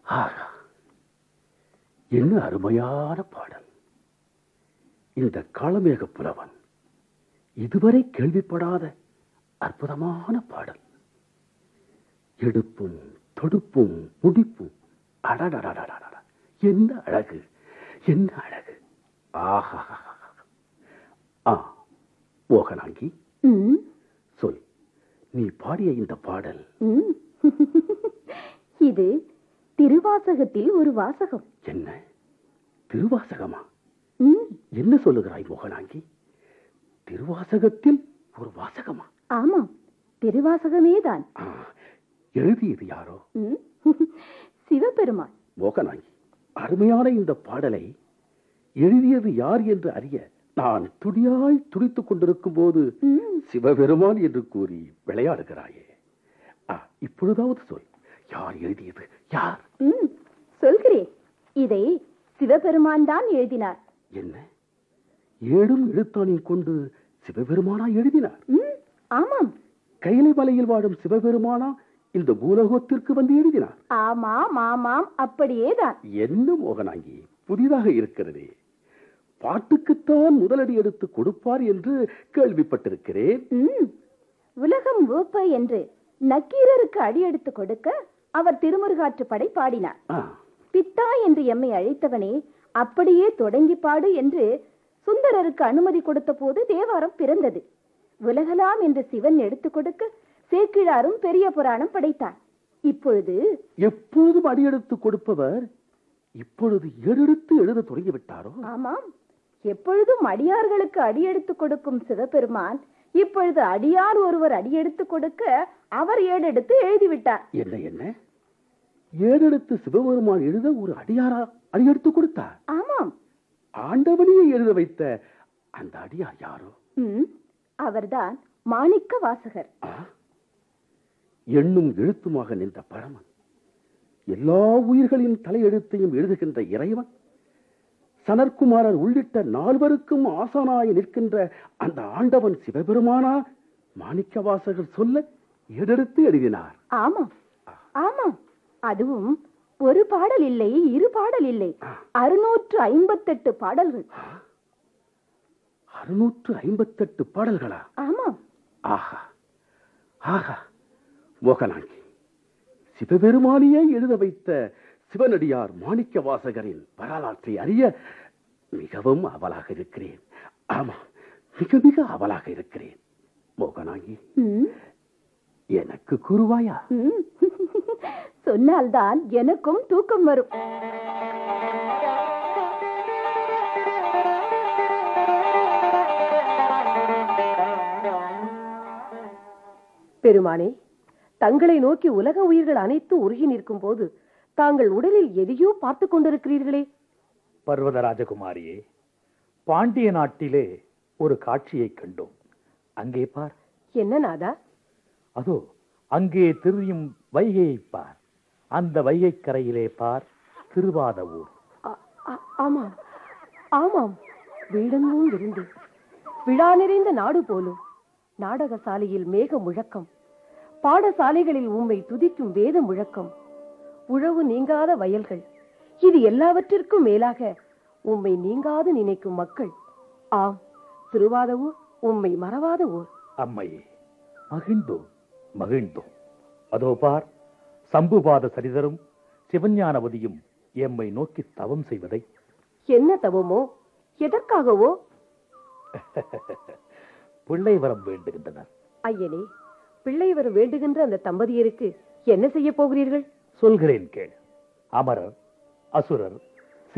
ஆகா என்ன அருமையான பாடல் இந்த காளமேக புலவன் இதுவரை கேள்விப்படாத அற்புதமான பாடல் எடுப்பும் தொடுப்பும் முடிப்பும் அடடடடடட என்ன அழகு என்ன அழகு ஆஹா ஆ மோகனாங்கி ம், சொல் நீ பாடிய இந்த பாடல் ம். இது திருவாசகத்தில் ஒரு வாசகம் என்ன திருவாசகமா ம், என்ன சொல்லுகிறாய் மோகனாங்கி திருவாசகத்தில் ஒரு வாசகமா ஆமாம் திருவாசகமேதான் ஆ, எழுதியது யாரோ ம், சிவபெருமான் மோகனாங்கி அருமையான இந்த பாடலை எழுதியது யார் என்று அறிய நான் துடியாய் துடித்துக் கொண்டிருக்கும் போது ம், சிவபெருமான் என்று கூறி விளையாடுகிறாயே ஆ, இப்பொழுதாவது சொல் யார் எழுதியது யார் ம், சொல்கிறேன் இதை சிவபெருமான் தான் எழுதினார் என்ன ஏழும் எழுத்தாணின் கொண்டு சிவபெருமானா எழுதினார் ம், ஆமாம் கைலை மலையில் வாழும் சிவபெருமானா இந்த பூலோகத்திற்கு வந்து எழுதினார் ஆமாம் ஆமாம் அப்படியேதான் என்ன மோகனாங்கி புதிதாக இருக்கிறதே பாட்டுக்குத்தான் முதலடி எடுத்து கொடுப்பார் என்று கேள்விப்பட்டிருக்கிறேன் ம், உலகம் ஓப்ப என்று நக்கீரருக்கு அடியெடுத்து கொடுக்க அவர் திருமுருகாற்றுப்படை பாடினார் ஆ, பித்தா என்று எம்மை அழைத்தவனே அப்படியே தொடங்கி பாடு என்று சுந்தரருக்கு அனுமதி கொடுத்த போது தேவாரம் பிறந்தது உலகலாம் என்று சிவன் எடுத்துக் கொடுக்க சேக்கிழாரும் பெரிய புராணம் படைத்தார் இப்பொழுது எப்பொழுதும் அடியெடுத்து கொடுப்பவர் இப்பொழுது ஏறெடுத்து எழுத தொடங்கிவிட்டாரோ ஆமாம் எப்பொழுதும் அடியார்களுக்கு அடியெடுத்து கொடுக்கும் சிவபெருமான் இப்பொழுது அடியார் ஒருவர் அடியெடுத்து கொடுக்க அவர் ஏடெடுத்து எழுதிவிட்டார் என்ன என்ன ஏறெடுத்து சிவபெருமான் எழுத ஒரு அடியாரா அடியெடுத்து கொடுத்தார் ஆமாம் ஆண்டவனையே எழுத வைத்த அந்த அடியார் யாரோ ம், அவர்தான் மாணிக்க வாசகர் ஆ? எண்ணும் எழுத்துமாக நின்ற பரமன் எல்லா உயிர்களின் தலையெழுத்தையும் எழுதுகின்ற இறைவன் சனற்குமாரர் உள்ளிட்ட நால்வருக்கும் ஆசானாய் நிற்கின்ற அந்த ஆண்டவன் சிவபெருமானா மாணிக்க வாசகர் சொல்ல ஏடெடுத்து எழுதினார் ஆமாம் ஆமாம் அதுவும் ஒரு பாடல் இல்லை இரு பாடல் இல்லை அறுநூற்று ஐம்பத்தெட்டு பாடல்கள் அறுநூற்று ஐம்பத்தெட்டு பாடல்களா ஆமாம் ஆஹா ஆஹா மோகனாங்கி சிவபெருமானியே எழுத வைத்த சிவனடியார் மாணிக்க வாசகரின் வரலாற்றை அறிய மிகவும் அவலாக இருக்கிறேன் ஆமா மிக மிக அவலாக இருக்கிறேன் மோகனாங்கி ம், எனக்கு கூறுவாயா ம். சொன்னால்தான் எனக்கும் தூக்கம் வரும் பெருமானே தங்களை நோக்கி உலக உயிர்கள் அனைத்தும் உருகி நிற்கும் போது தாங்கள் உடலில் எதையோ பார்த்துக் கொண்டிருக்கிறீர்களே பர்வத ராஜகுமாரியே பாண்டிய நாட்டிலே ஒரு காட்சியைக் கண்டோம் அங்கே பார் என்ன நாதா அதோ அங்கே திரியும் வைகையைப் பார் அந்த வைகைக் கரையிலே பார் திருவாத ஊர் ஆ- ஆ- ஆமாம் ஆமாம் வீடெங்கும் விருந்து விழா நிறைந்த நாடு போலும் நாடக சாலையில் மேக முழக்கம் பாடசாலைகளில் உம்மை துதிக்கும் வேத முழக்கம் உழவு நீங்காத வயல்கள் இது எல்லாவற்றிற்கும் மேலாக உம்மை நீங்காது நினைக்கும் மக்கள் ஆம் திருவாத ஊர் உம்மை மறவாத ஊர் அம்மையே மகிழ்ந்தோம் மகிழ்ந்தோம் அதோ பார் சம்புபாத சரிதரும் சிவஞானவதியும் எம்மை நோக்கி தவம் செய்வதை என்ன தவமோ எதற்காகவோ பிள்ளை வரம் வேண்டுகின்றனர் ஐயனே பிள்ளை வர வேண்டுகின்ற அந்த தம்பதியருக்கு என்ன செய்ய போகிறீர்கள் சொல்கிறேன் கேள் அமரர் அசுரர்